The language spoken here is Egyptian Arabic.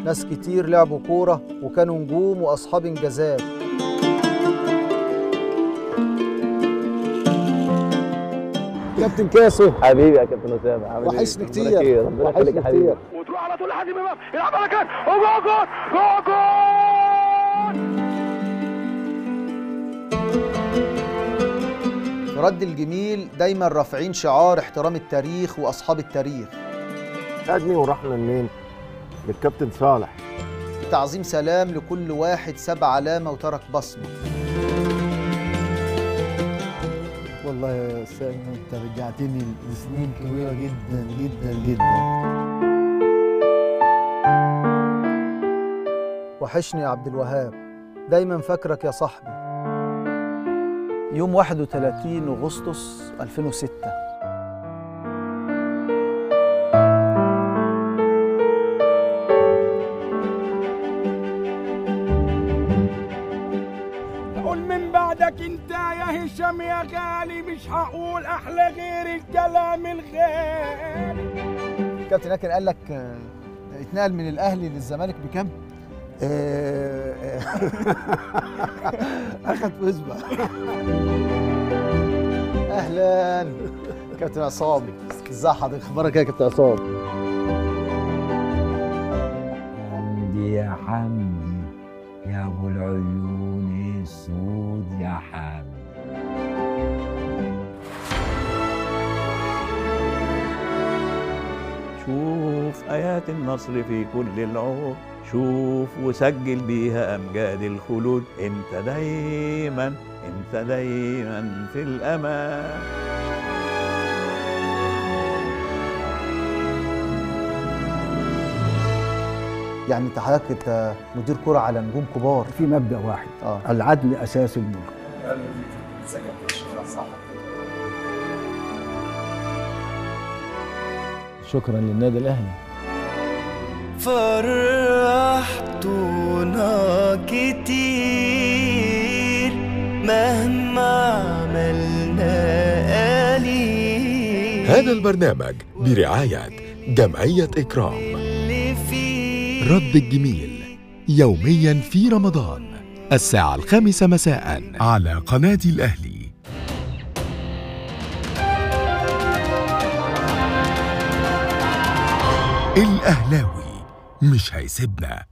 ناس كتير لعبوا كورة وكانوا نجوم وأصحاب إنجازات كابتن كاسو حبيبي يا كابتن اسامه عامل ايه؟ وحشني ربنا كتير. يخليك، ربنا يخليك يا وحشني حبيبي كتير. وتروح على طول لحازم امام يلعب على كان وجول جول جول جول في رد الجميل دايما رافعين شعار احترام التاريخ وأصحاب التاريخ خدني ورحنا لمين؟ للكابتن صالح تعظيم سلام لكل واحد ساب علامة وترك بصمة والله يا سامي انت رجعتني لسنين كبيره جدا جدا جدا وحشني يا عبد الوهاب دايما فاكرك يا صاحبي يوم 31 أغسطس 2006 قول من بعدك انت يا هشام يا غالي مش هقول احلى غير الكلام الغالي كابتن لكن قال لك آه، اتنقل من الأهلي للزمالك بكام؟ اخد فوزبه أهلا كابتن عصام ازي حضرتك اخبارك إيه يا كابتن عصام؟ حمدي يا حمدي يا ابو العيون السود يا حمدي شوف آيات النصر في كل العهود شوف وسجل بيها أمجاد الخلود انت دايما انت دايما في الأمان يعني انت حضرتك انت مدير كرة على نجوم كبار في مبدا واحد اه العدل اساس الملك شكرا للنادي الاهلي فرحتونا كتير مهما عملنا قليل هذا البرنامج برعاية جمعية إكرام اللي فيه رد الجميل يوميا في رمضان الساعة الخامسة مساء على قناة الأهلي الأهلاوي مش هيسيبنا